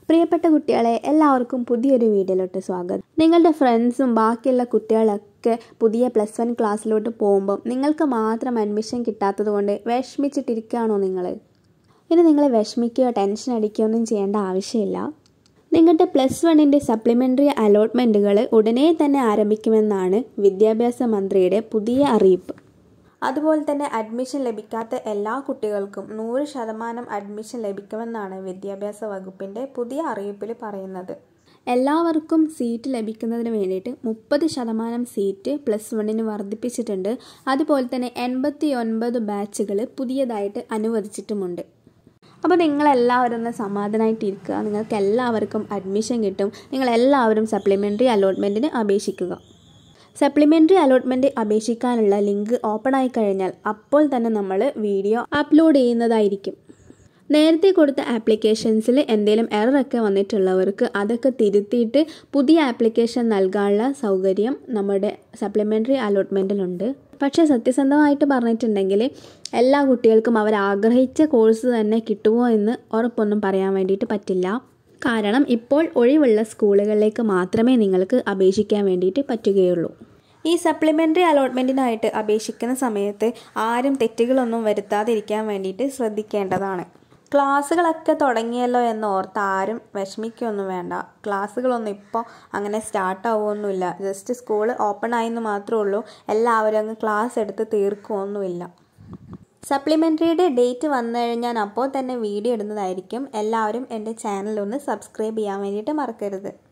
പ്രിയപ്പെട്ട കുട്ടികളെ എല്ലാവർക്കും പുതിയൊരു വീഡിയോയിലോട്ട് സ്വാഗതം നിങ്ങളുടെ ഫ്രണ്ട്സും ബാക്കിയുള്ള കുട്ടികളൊക്കെ പുതിയ പ്ലസ് വൺ ക്ലാസ്സിലോട്ട് പോകുമ്പോൾ നിങ്ങൾക്ക് മാത്രം അഡ്മിഷൻ കിട്ടാത്തത് കൊണ്ട് വിഷമിച്ചിട്ടിരിക്കുകയാണോ നിങ്ങൾ ഇനി നിങ്ങൾ വിഷമിക്കുകയോ ടെൻഷൻ അടിക്കുകയോ ഒന്നും ചെയ്യേണ്ട ആവശ്യമില്ല നിങ്ങളുടെ പ്ലസ് വണ്ണിൻ്റെ സപ്ലിമെൻ്ററി അലോട്ട്മെൻറ്റുകൾ ഉടനെ തന്നെ ആരംഭിക്കുമെന്നാണ് വിദ്യാഭ്യാസ മന്ത്രിയുടെ പുതിയ അറിയിപ്പ് അതുപോലെ തന്നെ അഡ്മിഷൻ ലഭിക്കാത്ത എല്ലാ കുട്ടികൾക്കും നൂറ് ശതമാനം അഡ്മിഷൻ ലഭിക്കുമെന്നാണ് വിദ്യാഭ്യാസ വകുപ്പിൻ്റെ പുതിയ അറിയിപ്പിൽ പറയുന്നത് എല്ലാവർക്കും സീറ്റ് ലഭിക്കുന്നതിന് വേണ്ടിയിട്ട് മുപ്പത് ശതമാനം സീറ്റ് പ്ലസ് വണ്ണിന് വർദ്ധിപ്പിച്ചിട്ടുണ്ട് അതുപോലെ തന്നെ എൺപത്തി ഒൻപത് ബാച്ചുകൾ പുതിയതായിട്ട് അനുവദിച്ചിട്ടുമുണ്ട് അപ്പോൾ നിങ്ങളെല്ലാവരും ഒന്ന് സമാധാനമായിട്ട് ഇരിക്കുക നിങ്ങൾക്ക് എല്ലാവർക്കും അഡ്മിഷൻ കിട്ടും നിങ്ങളെല്ലാവരും സപ്ലിമെൻ്ററി അലോട്ട്മെൻറ്റിന് അപേക്ഷിക്കുക സപ്ലിമെൻ്ററി അലോട്ട്മെൻറ്റ് അപേക്ഷിക്കാനുള്ള ലിങ്ക് ഓപ്പൺ ആയി കഴിഞ്ഞാൽ അപ്പോൾ തന്നെ നമ്മൾ വീഡിയോ അപ്ലോഡ് ചെയ്യുന്നതായിരിക്കും നേരത്തെ കൊടുത്ത ആപ്ലിക്കേഷൻസിൽ എന്തെങ്കിലും എററൊക്കെ വന്നിട്ടുള്ളവർക്ക് അതൊക്കെ തിരുത്തിയിട്ട് പുതിയ ആപ്ലിക്കേഷൻ നൽകാനുള്ള സൗകര്യം നമ്മുടെ സപ്ലിമെൻ്ററി അലോട്ട്മെൻറ്റിലുണ്ട് പക്ഷേ സത്യസന്ധമായിട്ട് പറഞ്ഞിട്ടുണ്ടെങ്കിൽ എല്ലാ കുട്ടികൾക്കും അവർ ആഗ്രഹിച്ച കോഴ്സ് തന്നെ കിട്ടുമോ എന്ന് ഉറപ്പൊന്നും പറയാൻ വേണ്ടിയിട്ട് പറ്റില്ല കാരണം ഇപ്പോൾ ഒഴിവുള്ള സ്കൂളുകളിലേക്ക് മാത്രമേ നിങ്ങൾക്ക് അപേക്ഷിക്കാൻ വേണ്ടിയിട്ട് പറ്റുകയുള്ളൂ ഈ സപ്ലിമെൻ്ററി അലോട്ട്മെൻറ്റിനായിട്ട് അപേക്ഷിക്കുന്ന സമയത്ത് ആരും തെറ്റുകളൊന്നും വരുത്താതിരിക്കാൻ വേണ്ടിയിട്ട് ശ്രദ്ധിക്കേണ്ടതാണ് ക്ലാസ്സുകളൊക്കെ തുടങ്ങിയല്ലോ എന്ന് ഓർത്ത് ആരും വിഷമിക്കൊന്നും വേണ്ട ക്ലാസ്സുകളൊന്നും ഇപ്പോൾ അങ്ങനെ സ്റ്റാർട്ട് ആവുമൊന്നുമില്ല ജസ്റ്റ് സ്കൂൾ ഓപ്പൺ ആയെന്ന് മാത്രമേ ഉള്ളൂ എല്ലാവരും അങ്ങ് ക്ലാസ് എടുത്ത് തീർക്കുമൊന്നുമില്ല സപ്ലിമെൻ്ററിയുടെ ഡേറ്റ് വന്നു കഴിഞ്ഞാൽ അപ്പോൾ തന്നെ വീഡിയോ ഇടുന്നതായിരിക്കും എല്ലാവരും എൻ്റെ ചാനൽ ഒന്ന് സബ്സ്ക്രൈബ് ചെയ്യാൻ വേണ്ടിയിട്ട് മറക്കരുത്